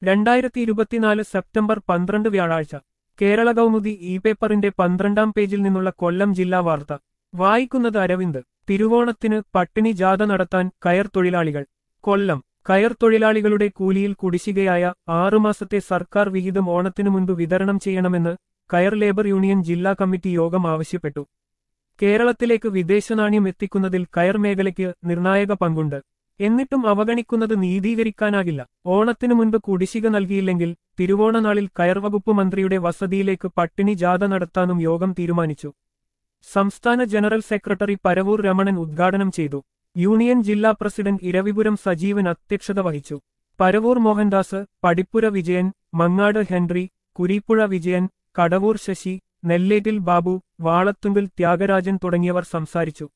രണ്ടായിരത്തി ഇരുപത്തിനാല് സെപ്റ്റംബർ പന്ത്രണ്ട് വ്യാഴാഴ്ച കേരള കൗമുദി ഇ പേപ്പറിന്റെ പന്ത്രണ്ടാം പേജിൽ നിന്നുള്ള കൊല്ലം ജില്ലാ വാർത്ത വായിക്കുന്നത് അരവിന്ദ് തിരുവോണത്തിന് പട്ടിണി ജാഥ നടത്താൻ കയർ തൊഴിലാളികൾ കൊല്ലം കയർ തൊഴിലാളികളുടെ കൂലിയിൽ കുടിശ്ശികയായ ആറുമാസത്തെ സർക്കാർ വിഹിതം ഓണത്തിനു മുൻപ് വിതരണം ചെയ്യണമെന്ന് കയർ ലേബർ യൂണിയൻ ജില്ലാ കമ്മിറ്റി യോഗം ആവശ്യപ്പെട്ടു കേരളത്തിലേക്ക് വിദേശനാണ്യം എത്തിക്കുന്നതിൽ കയർ മേഖലയ്ക്ക് നിർണായക പങ്കുണ്ട് എന്നിട്ടും അവഗണിക്കുന്നത് നീതീകരിക്കാനാകില്ല ഓണത്തിനു മുൻപ് കുടിശ്ശിക നൽകിയില്ലെങ്കിൽ തിരുവോണനാളിൽ കയർ വകുപ്പ് മന്ത്രിയുടെ വസതിയിലേക്ക് പട്ടിണി ജാഥ നടത്താനും യോഗം തീരുമാനിച്ചു സംസ്ഥാന ജനറൽ സെക്രട്ടറി പരവൂർ രമണൻ ഉദ്ഘാടനം ചെയ്തു യൂണിയൻ ജില്ലാ പ്രസിഡന്റ് ഇരവിപുരം സജീവൻ അധ്യക്ഷത വഹിച്ചു പരവൂർ മോഹൻദാസ് പടിപ്പുര വിജയൻ മങ്ങാട് ഹെൻറി കുരീപ്പുഴ വിജയൻ കടവൂർ ശശി നെല്ലേറ്റിൽ ബാബു വാളത്തുമ്പിൽ ത്യാഗരാജൻ തുടങ്ങിയവർ സംസാരിച്ചു